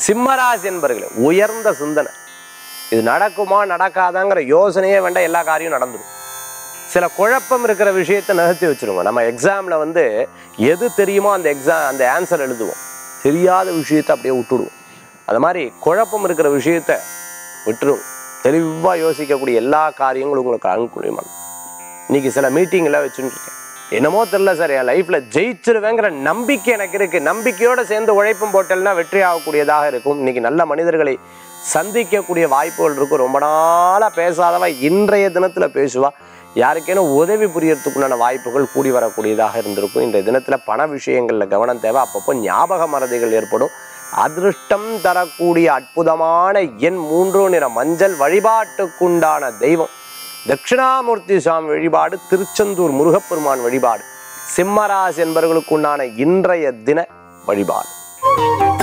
சிம்மராசி என்பர்களே உயர்ந்த சிந்தனை இது நடக்குமா நடக்காதாங்கிற யோசனையே வேண்டாம் எல்லா காரியம் நடந்துடும் சில குழப்பம் இருக்கிற விஷயத்தை நகர்த்தி வச்சிருங்க நம்ம எக்ஸாம்ல வந்து எது தெரியுமோ அந்த எக்ஸாம் அந்த ஆன்சர் எழுதுவோம் தெரியாத விஷயத்தை அப்படியே விட்டுடுவோம் அது மாதிரி குழப்பம் இருக்கிற விஷயத்த விட்டுருவோம் தெளிவாக யோசிக்கக்கூடிய எல்லா காரியங்களும் உங்களுக்கு அனுகூலியமான இன்னைக்கு சில மீட்டிங்கில் வச்சுட்டு இருக்கேன் என்னமோ தெரில சார் என் லைஃப்பில் ஜெயிச்சிருவேங்கிற நம்பிக்கை எனக்கு இருக்குது நம்பிக்கையோடு சேர்ந்து உழைப்பும் போட்டல்னா வெற்றி ஆகக்கூடியதாக இருக்கும் இன்னைக்கு நல்ல மனிதர்களை சந்திக்கக்கூடிய வாய்ப்புகள் இருக்கும் ரொம்ப நாளாக பேசாதவா இன்றைய தினத்தில் பேசுவா யாருக்கேனும் உதவி புரியறதுக்குண்டான வாய்ப்புகள் கூடி வரக்கூடியதாக இருந்திருக்கும் இன்றைய தினத்தில் பண விஷயங்களில் கவனம் தேவை அப்பப்போ ஞாபக மறதிகள் ஏற்படும் அதிருஷ்டம் தரக்கூடிய அற்புதமான எண் மூன்று நிற மஞ்சள் வழிபாட்டுக்குண்டான தெய்வம் தட்சிணாமூர்த்தி சுவாமி வழிபாடு திருச்செந்தூர் முருகப்பெருமான் வழிபாடு சிம்மராசி என்பவர்களுக்குண்டான இன்றைய தின வழிபாடு